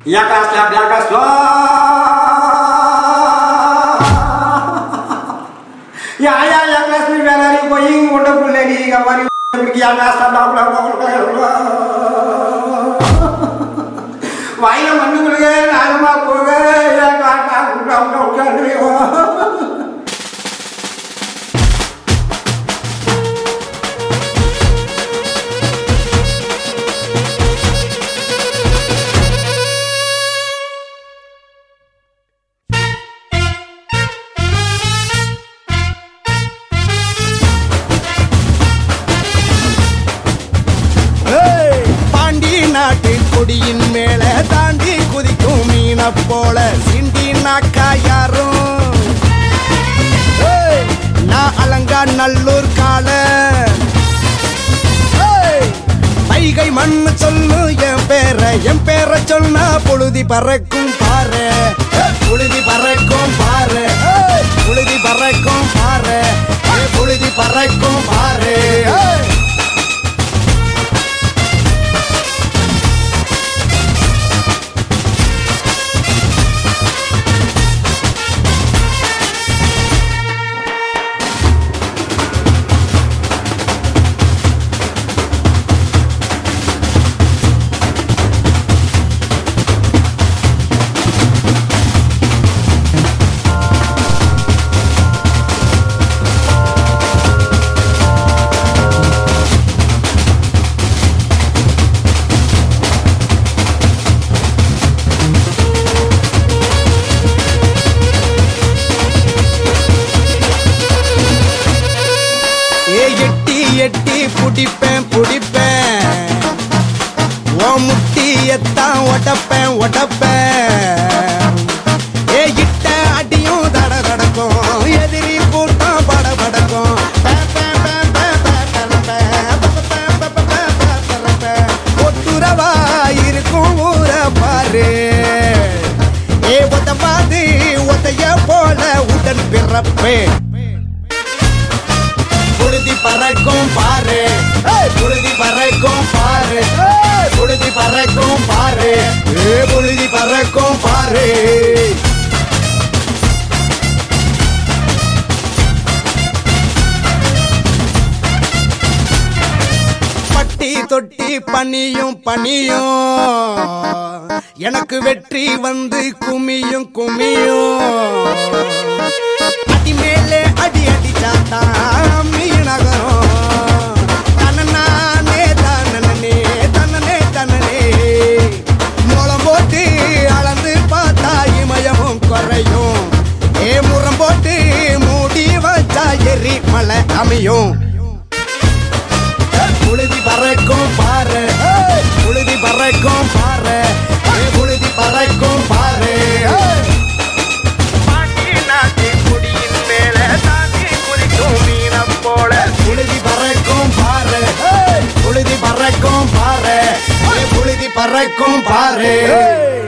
Jaka slap, jaka slap. Ya, ya, ya, kelas ni dah lari going, udah boleh ni, kamari pergi yang asal dah pulang, pulang, pulang. வாயில மண்ணு விழுக நாகமா போக என் காட்டா குண்டா உட்காந்து ஏய், பாண்டி நாட்டு கொடியின் மேல தாண்டி குதிக்கும் மீன போல சிண்டி நாக்கா யாரும் ஏய், நான் அலங்கா நல்லூர் கால ஏய், வைகை மண்ணு சொல்லு என் பேர என் பேர சொன்னா பொழுதி பறக்கும் பாரு ஏய், புழுதி பறக்கும் பாரு ஏய், புழுதி பறக்கும் பாரு ஏய், புழுதி பறக்கும் பாரு ஏய். ஏ எட்டி எட்டி புடிப்பேன் புடிப்பேன் ஓ முட்டியத்தான் ஒட்டப்பேன் ஒட்டப்பேன் ஏ இட்ட அடியும் தட தடக்கும் எதிரி கூட்டம் பட படக்கும் ஒட்டுறவா இருக்கும் ஊர பாரு ஏ ஒத்த பாது ஒத்தைய போல உடன் பிறப்பேன் புழுதி பறக்கும் பாரு ஏய், புழுதி பறக்கும் பாரு ஏய், புழுதி பறக்கும் பாரு ஏ புழுதி பறக்கும் பாரு பட்டி தொட்டி பனியும் பனியும் எனக்கு வெற்றி வந்து குமியும் குமியும் அடி மேலே அடி அடிச்சாத்தா மீனகரம் தனநானே தனனே தனனே தனனே மூலம் போட்டு அளந்து பார்த்தா இமயமும் குறையும் ஏ முறம் போட்டு மூடி வச்சா எரி மலை அமையும் புழுதி பறக்கும் பாரு ஏய், புழுதி பறக்கும் பாரு ஏய், புழுதி பறக்கும் பாரு ஏய். புழுதி பறக்கும் பாரு ஏய், புழுதி பறக்கும் பாரு ஏய், புழுதி பறக்கும் பாரு ஏய்.